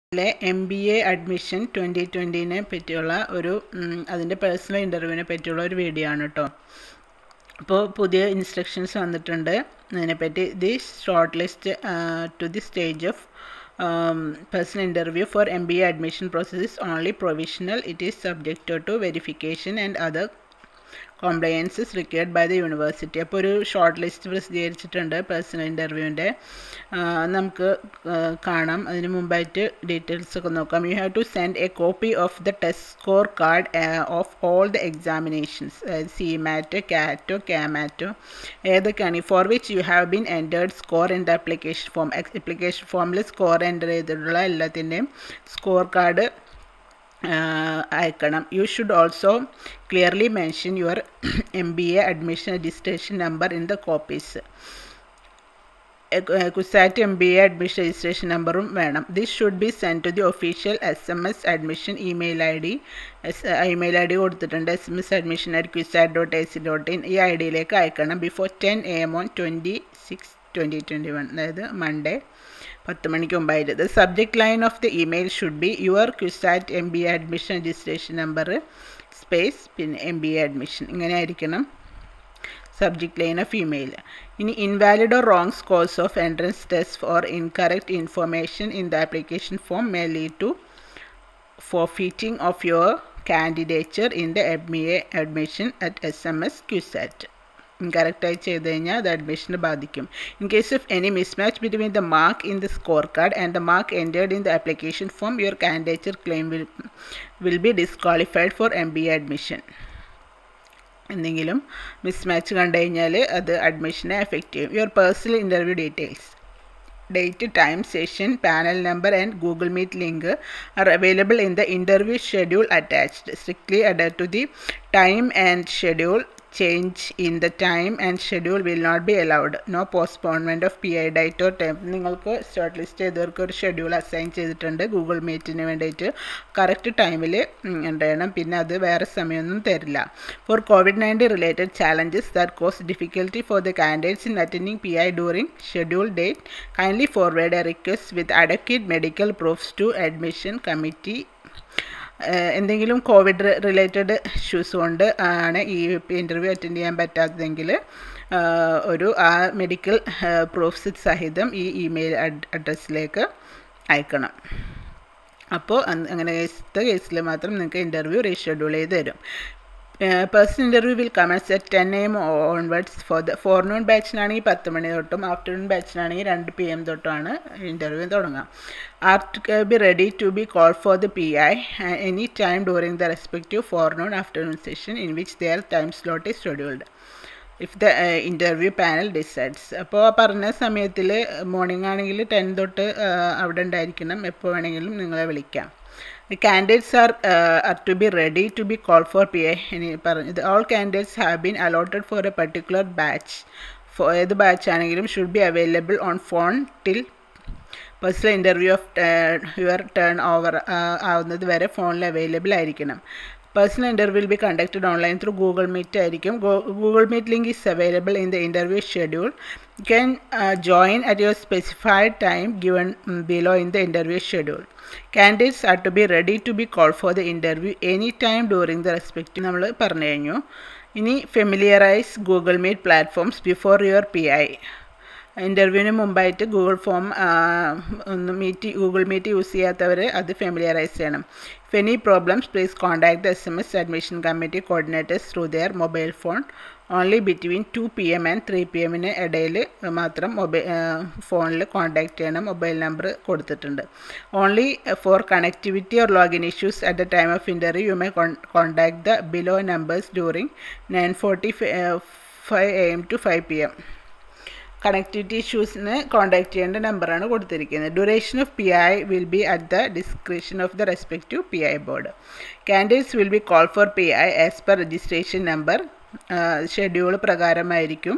ലെ M B A admission twenty ട്വൻറ്റീനെ പറ്റിയുള്ള ഒരു അതിൻ്റെ പേഴ്സണൽ ഇൻ്റർവ്യൂവിനെ പറ്റിയുള്ള ഒരു വീഡിയോ ആണ് കേട്ടോ അപ്പോൾ പുതിയ ഇൻസ്ട്രക്ഷൻസ് വന്നിട്ടുണ്ട് അതിനെപ്പറ്റി the shortlist to the stage of personal interview for M B A admission process is only provisional it is subject to verification and other compliances required by the university അപ്പോൾ ഒരു shortlist പ്രസിദ്ധീകരിച്ചിട്ടുണ്ട് personal ഇൻ്റർവ്യൂവിൻ്റെ നമുക്ക് കാണാം അതിന് മുമ്പായിട്ട് details ഒക്കെ നോക്കാം you have to send a copy of the test score card of all the examinations അതായത് സി മാറ്റോ കാറ്റോ കാമാറ്റോ ഏതൊക്കെയാണ് four which you have been entered score in the application form application ഫോമിൽ സ്കോർ എൻ്റർ ചെയ്തിട്ടുള്ള എല്ലാത്തിൻ്റെയും സ്കോർ കാർഡ് അയക്കണം you should also clearly mention your M B A admission registration number in the copies CUSAT M B A admission registration നമ്പറും വേണം this should be send to the official S M S admission email I D email I D കൊടുത്തിട്ടുണ്ട് S M S admission at CUSAT dot A C dot in ഈ I ഡിയിലേക്ക് അയക്കണം before ten A M on twenty six twenty twenty one അതായത് Monday പത്ത് മണിക്ക് മുമ്പായിട്ട് the subject line of the email should be your CUSAT M B A admission registration number space പിന്നെ M B A admission ഇങ്ങനെ ആയിരിക്കണം subject line of email ഇനി invalid or wrong scores of entrance test or incorrect information in the application form may lead to forfeiting of your candidature in the M B A admission at S M S CUSAT ഇൻകറക്റ്റായി ചെയ്ത് കഴിഞ്ഞാൽ അത് അഡ്മിഷന് ബാധിക്കും in case of any mismatch between the mark in the score card and the mark entered in the application form your candidature claim will will be disqualified for M B A admission എന്തെങ്കിലും mismatch കണ്ടു കഴിഞ്ഞാൽ അത് അഡ്മിഷനെ effect ചെയ്യും your personal interview details date, time, session, panel number and Google Meet link are available in the interview schedule attached. Strictly adhere to the time and schedule. Change in the time and schedule will not be allowed. No postponement of PI date or time. നിങ്ങൾക്ക് shortlist ചെയ്തവർക്ക് ഒരു schedule assign ചെയ്തിട്ടുണ്ട് Google മീറ്റിന് വേണ്ടിയിട്ട് correct ടൈമിൽ ഉണ്ടാകണം പിന്നെ അത് വേറെ സമയമൊന്നും തരില്ല for COVID nineteen related challenges that cause difficulty for the candidates in attending P I during schedule date kindly forward a request with adequate medical proofs to admission committee എന്തെങ്കിലും കോവിഡ് റിലേറ്റഡ് ഇഷ്യൂസ് കൊണ്ട് ആണ് ഈ interview attend ചെയ്യാൻ പറ്റാത്തതെങ്കിൽ ഒരു ആ medical proofs സഹിതം ഈ email അഡ്രസ്സിലേക്ക് അയക്കണം അപ്പോൾ അങ്ങനെ കേസത്തെ കേസിൽ മാത്രം നിങ്ങൾക്ക് ഇൻ്റർവ്യൂ റീഷെഡ്യൂൾ ചെയ്ത് തരും personal interview will commence at ten M onwards for the forenoon ബാച്ചിനാണെങ്കിൽ പത്ത് മണി തൊട്ടും ആഫ്റ്റർനൂൺ ബാച്ചിനാണെങ്കിൽ രണ്ട് പി എം തൊട്ടുമാണ് ഇൻ്റർവ്യൂ തുടങ്ങാം are to be ready to be call for the P I any time during the respective forenoon afternoon session in which their time slot is scheduled if the interview panel decides അപ്പോൾ പറഞ്ഞ സമയത്തിൽ morning ആണെങ്കിൽ ten തൊട്ട് അവിടെ ഉണ്ടായിരിക്കണം എപ്പോൾ വേണമെങ്കിലും നിങ്ങളെ വിളിക്കാം The candidates are, uh, are to be ready to be called for PA. All candidates have been allotted for a particular batch. For ഏത് ബാച്ച് ആണെങ്കിലും should be available on phone till personal interview of your turn over ആവുന്നത് വരെ ഫോണിൽ available ആയിരിക്കണം personal interview will be conducted online through Google Meet ആയിരിക്കും Google Meet link is available in the interview schedule you can join at your specified time given below in the interview schedule candidates are to be ready to be call for the interview any time during the respect നമ്മൾ പറഞ്ഞു കഴിഞ്ഞു ഇനി familiarise Google Meet platforms before your P I ഇൻ്റർവ്യൂവിന് മുമ്പായിട്ട് Google form ഒന്ന് meet Google Meet use ചെയ്യാത്തവർ അത് familiarise ചെയ്യണം if any problems please contact the S M S admission committee coordinators through their mobile phone only between two P M and three P എമ്മിന് ഇടയിൽ മാത്രം mobile ഫോണിൽ contact ചെയ്യണം mobile number കൊടുത്തിട്ടുണ്ട് only for connectivity or login issues at the time of interview you may contact the below numbers during nine forty five A M to five P M connectivity ഇഷ്യൂസിന് contact ചെയ്യേണ്ട നമ്പറാണ് കൊടുത്തിരിക്കുന്നത് duration of P I will be at the description of the respective P I board candidates will be call for P I as per registration number schedule പ്രകാരമായിരിക്കും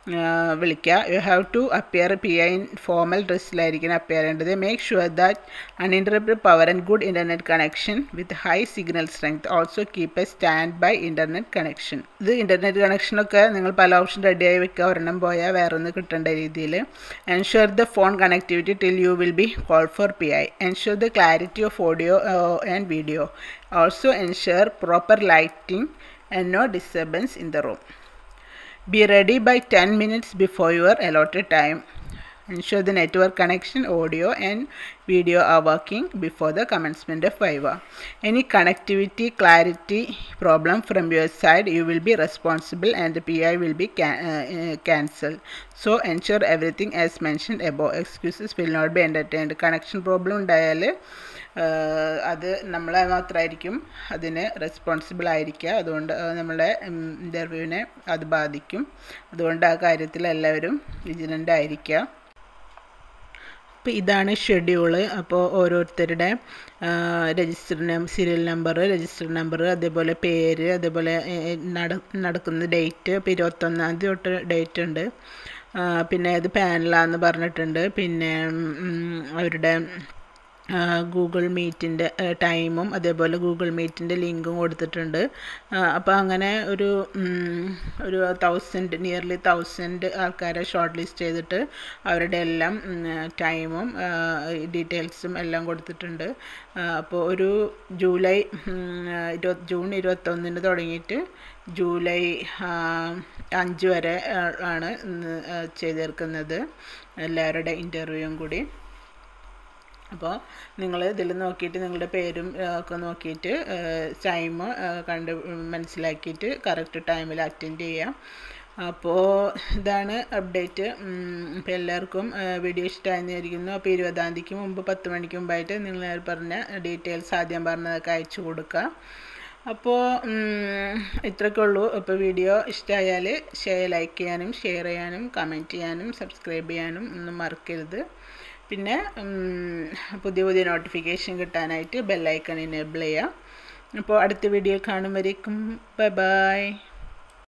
വിളിക്കുക you have to appear P I in formal ഡ്രസ്സിലായിരിക്കണം appear ചെയ്യേണ്ടത് make sure that uninterrupted power and good internet connection with high signal strength also keep a standby internet connection ഇത് internet കണക്ഷനൊക്കെ നിങ്ങൾ പല option റെഡിയായി വെക്കുക ഒരെണ്ണം പോയാൽ വേറെ ഒന്ന് കിട്ടേണ്ട രീതിയിൽ ensure the phone connectivity till you will be call for P I ensure the clarity of audio and video also ensure proper lighting and no disturbance in the room. Be ready by 10 minutes before your allotted time. Ensure the network connection, audio and video are working before the commencement of Viva. Any connectivity clarity problem from your side, you will be responsible and the PI will be can- uh, uh, cancelled. So ensure everything as mentioned above. Excuses will not be entertained. Connection problem ഉണ്ടായാൽ അത് നമ്മളെ മാത്രമായിരിക്കും അതിന് responsible ആയിരിക്കുക അതുകൊണ്ട് നമ്മളെ ഇൻ്റർവ്യൂവിനെ അത് ബാധിക്കും അതുകൊണ്ട് ആ കാര്യത്തിൽ എല്ലാവരും വിജിലൻ്റ് ആയിരിക്കുക അപ്പോൾ ഇതാണ് ഷെഡ്യൂള് അപ്പോൾ ഓരോരുത്തരുടെ register serial number register number അതേപോലെ പേര് അതേപോലെ നട നടക്കുന്ന ഡേറ്റ് ഇപ്പോൾ ഇരുപത്തൊന്നാം തീയതി തൊട്ട് ഡേറ്റ് ഉണ്ട് പിന്നെ ഇത് പാനലാന്ന് പറഞ്ഞിട്ടുണ്ട് പിന്നെ അവരുടെ ഗൂഗിൾ മീറ്റിൻ്റെ ടൈമും അതേപോലെ ഗൂഗിൾ മീറ്റിൻ്റെ ലിങ്കും കൊടുത്തിട്ടുണ്ട് അപ്പോൾ അങ്ങനെ ഒരു ഒരു തൗസൻഡ് നിയർലി തൗസൻഡ് ആൾക്കാരെ ഷോർട്ട് ലിസ്റ്റ് ചെയ്തിട്ട് അവരുടെ എല്ലാം ടൈമും ഡീറ്റെയിൽസും എല്ലാം കൊടുത്തിട്ടുണ്ട് അപ്പോൾ ഒരു ജൂലൈ ഇരുപത് ജൂൺ ഇരുപത്തൊന്നിന് തുടങ്ങിയിട്ട് ജൂലൈ അഞ്ച് വരെ ആണ് ചെയ്തേർക്കുന്നത് എല്ലാവരുടെ ഇൻ്റർവ്യൂവും കൂടി അപ്പോൾ നിങ്ങൾ ഇതിൽ നോക്കിയിട്ട് നിങ്ങളുടെ പേരും ഒക്കെ നോക്കിയിട്ട് ടൈം കണ്ട് മനസ്സിലാക്കിയിട്ട് കറക്റ്റ് ടൈമിൽ അറ്റൻഡ് ചെയ്യാം അപ്പോൾ ഇതാണ് അപ്ഡേറ്റ് ഇപ്പോൾ എല്ലാവർക്കും വീഡിയോ ഇഷ്ടമായെന്ന് വിചാരിക്കുന്നു അപ്പോൾ ഇരുപതാം തീയതിക്ക് മുമ്പ് പത്ത് മണിക്ക് മുമ്പായിട്ട് നിങ്ങൾ പറഞ്ഞ ഡീറ്റെയിൽസ് ആദ്യം പറഞ്ഞതൊക്കെ അയച്ചു കൊടുക്കുക അപ്പോൾ ഇത്രയൊക്കെ ഉള്ളൂ അപ്പോൾ വീഡിയോ ഇഷ്ടമായാൽ ഷെയർ ലൈക്ക് ചെയ്യാനും ഷെയർ ചെയ്യാനും കമൻറ്റ് ചെയ്യാനും സബ്സ്ക്രൈബ് ചെയ്യാനും ഒന്നും മറക്കരുത് പിന്നെ പുതിയ പുതിയ നോട്ടിഫിക്കേഷൻ കിട്ടാനായിട്ട് ബെല്ലൈക്കൺ എനേബിൾ ചെയ്യാം അപ്പോൾ അടുത്ത വീഡിയോ കാണും വരേക്കും ബൈ ബൈ